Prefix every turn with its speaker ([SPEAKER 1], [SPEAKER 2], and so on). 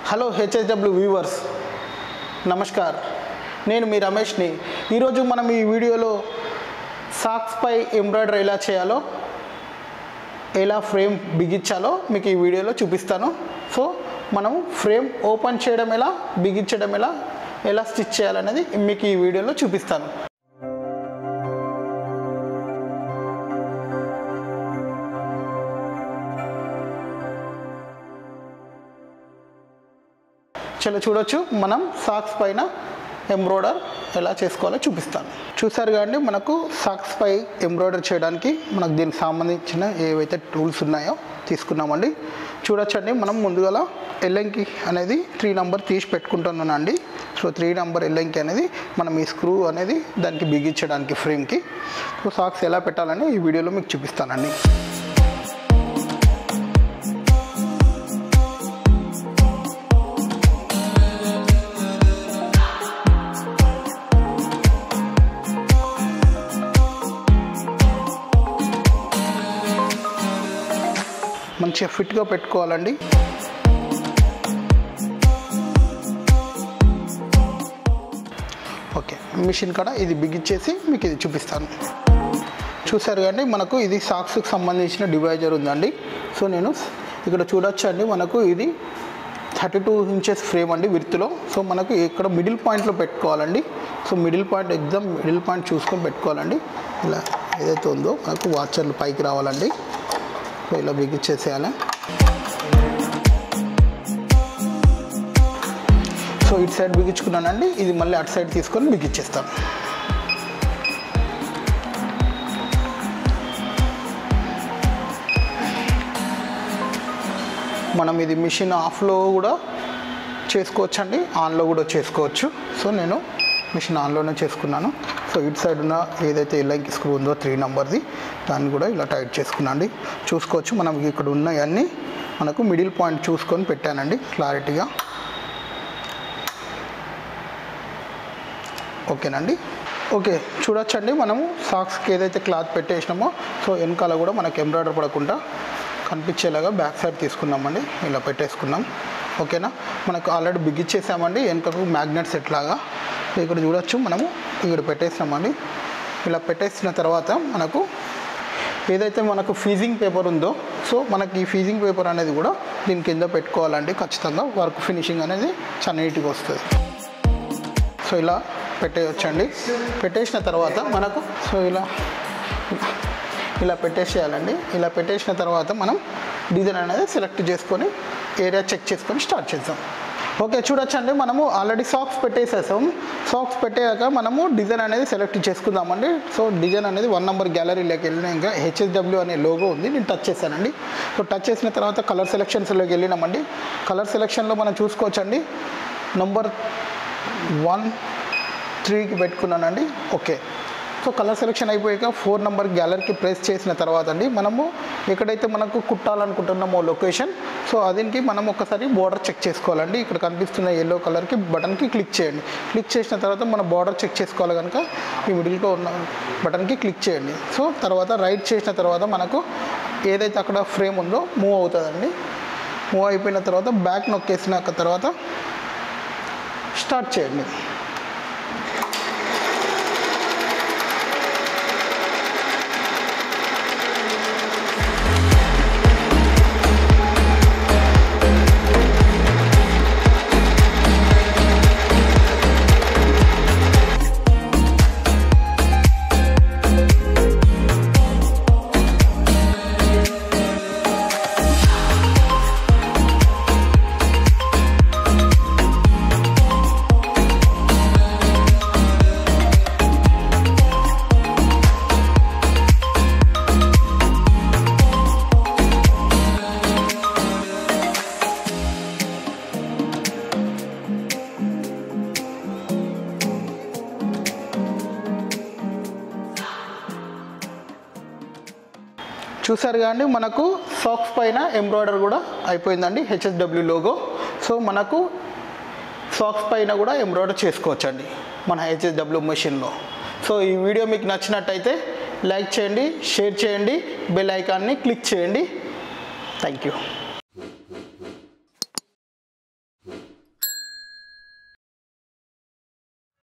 [SPEAKER 1] hello HSW viewers namaskar నేను మీ రమేష్ని ఈరోజు మనం ఈ వీడియోలో సాక్స్పై ఎంబ్రాయిడరీ ఎలా చేయాలో ఎలా ఫ్రేమ్ బిగించాలో మీకు ఈ వీడియోలో చూపిస్తాను సో మనం ఫ్రేమ్ ఓపెన్ చేయడం ఎలా బిగించడం ఎలా ఎలా స్టిచ్ చేయాలనేది మీకు ఈ వీడియోలో చూపిస్తాను చలో చూడొచ్చు మనం సాక్స్ పైన ఎంబ్రాయిడర్ ఎలా చేసుకోవాలో చూపిస్తాను చూసారు కానీ మనకు సాక్స్ పై ఎంబ్రాయిడర్ చేయడానికి మనకు దీనికి సంబంధించిన ఏవైతే టూల్స్ ఉన్నాయో తీసుకున్నామండి చూడొచ్చండి మనం ముందుగా ఎల్లంకి అనేది త్రీ నెంబర్ తీసి పెట్టుకుంటున్నానండి సో త్రీ నెంబర్ ఎల్లంకి అనేది మనం ఈ స్క్రూ అనేది దానికి బిగించడానికి ఫ్రేమ్కి సో సాక్స్ ఎలా పెట్టాలని ఈ వీడియోలో మీకు చూపిస్తానండి మంచిగా ఫిట్గా పెట్టుకోవాలండి ఓకే మిషన్ కాడ ఇది బిగించేసి మీకు ఇది చూపిస్తాను చూసారు కానీ మనకు ఇది సాక్స్కి సంబంధించిన డివైజర్ ఉందండి సో నేను ఇక్కడ చూడొచ్చు అండి మనకు ఇది థర్టీ టూ ఇంచెస్ ఫ్రేమ్ అండి విర్త్లో సో మనకు ఇక్కడ మిడిల్ పాయింట్లో పెట్టుకోవాలండి so middle point exam middle point చూసుకొని పెట్టుకోవాలండి ఇలా ఏదైతే ఉందో మనకు వాచర్లు పైకి రావాలండి సో ఇలా బిగించేసేయాలి సో ఇటు సైడ్ బిగించుకున్నానండి ఇది మళ్ళీ అటు సైడ్ తీసుకొని బిగించేస్తాను మనం ఇది మిషన్ ఆఫ్లో కూడా చేసుకోవచ్చండి ఆన్లో కూడా చేసుకోవచ్చు సో నేను మిషన్ ఆన్లోనే చేసుకున్నాను సో ఇటు సైడ్ ఉన్న ఏదైతే ఎల్ఐకి స్క్రూ ఉందో త్రీ నెంబర్ది దాన్ని కూడా ఇలా టైట్ చేసుకున్నాండి చూసుకోవచ్చు మనం ఇక్కడ ఉన్నవన్నీ మనకు మిడిల్ పాయింట్ చూసుకొని పెట్టానండి క్లారిటీగా ఓకేనండి ఓకే చూడొచ్చండి మనము సాక్స్కి ఏదైతే క్లాత్ పెట్టేసినామో సో వెనకాల కూడా మనకు ఎంబ్రాయిడర్ పడకుండా కనిపించేలాగా బ్యాక్ సైడ్ తీసుకున్నామండి ఇలా పెట్టేసుకున్నాం ఓకేనా మనకు ఆల్రెడీ బిగించేసామండి వెనకకు మ్యాగ్నెట్ సెట్ లాగా ఇక్కడ చూడొచ్చు మనము ఇక్కడ పెట్టేసినామండి ఇలా పెట్టేసిన తర్వాత మనకు ఏదైతే మనకు ఫీజింగ్ పేపర్ ఉందో సో మనకి ఈ ఫీజింగ్ పేపర్ అనేది కూడా దీని కింద పెట్టుకోవాలండి ఖచ్చితంగా వర్క్ ఫినిషింగ్ అనేది చాలా నీట్గా వస్తుంది సో ఇలా పెట్టేయచ్చండి పెట్టేసిన తర్వాత మనకు సో ఇలా ఇలా పెట్టేసేయాలండి ఇలా పెట్టేసిన తర్వాత మనం డిజైన్ అనేది సెలెక్ట్ చేసుకొని ఏరియా చెక్ చేసుకొని స్టార్ట్ చేద్దాం ఓకే చూడొచ్చండి మనము ఆల్రెడీ సాక్స్ పెట్టేసేసాం సాక్స్ పెట్టాక మనము డిజైన్ అనేది సెలెక్ట్ చేసుకుందామండి సో డిజైన్ అనేది వన్ నెంబర్ గ్యాలరీలోకి వెళ్ళినాక హెచ్ఎస్డబ్ల్యూ అనే లోగో ఉంది నేను టచ్ చేశానండి సో టచ్ చేసిన తర్వాత కలర్ సెలెక్షన్స్లోకి వెళ్ళినామండి కలర్ సెలెక్షన్లో మనం చూసుకోవచ్చండి నంబర్ వన్ త్రీకి పెట్టుకున్నానండి ఓకే సో కలర్ సెలెక్షన్ అయిపోయాక ఫోర్ నెంబర్ గ్యాలరీకి ప్రెస్ చేసిన తర్వాత అండి మనము ఎక్కడైతే మనకు కుట్టాలనుకుంటున్నామో లొకేషన్ సో అదికి మనం ఒకసారి బోర్డర్ చెక్ చేసుకోవాలండి ఇక్కడ కనిపిస్తున్న ఎల్లో కలర్కి బటన్కి క్లిక్ చేయండి క్లిక్ చేసిన తర్వాత మన బార్డర్ చెక్ చేసుకోవాలి కనుక ఈ మిడిల్గా ఉన్న బటన్కి క్లిక్ చేయండి సో తర్వాత రైట్ చేసిన తర్వాత మనకు ఏదైతే అక్కడ ఫ్రేమ్ ఉందో మూవ్ అవుతుందండి మూవ్ అయిపోయిన తర్వాత బ్యాక్ నొక్కేసిన తర్వాత స్టార్ట్ చేయండి చూసారు కానీ మనకు సాక్స్ పైన ఎంబ్రాయిడర్ కూడా అయిపోయిందండి హెచ్ఎస్డబ్ల్యూ లోగో సో మనకు సాక్స్ పైన కూడా ఎంబ్రాయిడర్ చేసుకోవచ్చండి మన హెచ్ఎస్డబ్ల్యూ మెషిన్లో సో ఈ వీడియో మీకు నచ్చినట్టయితే లైక్ చేయండి షేర్ చేయండి బెల్ ఐకాన్ని క్లిక్ చేయండి థ్యాంక్ యూ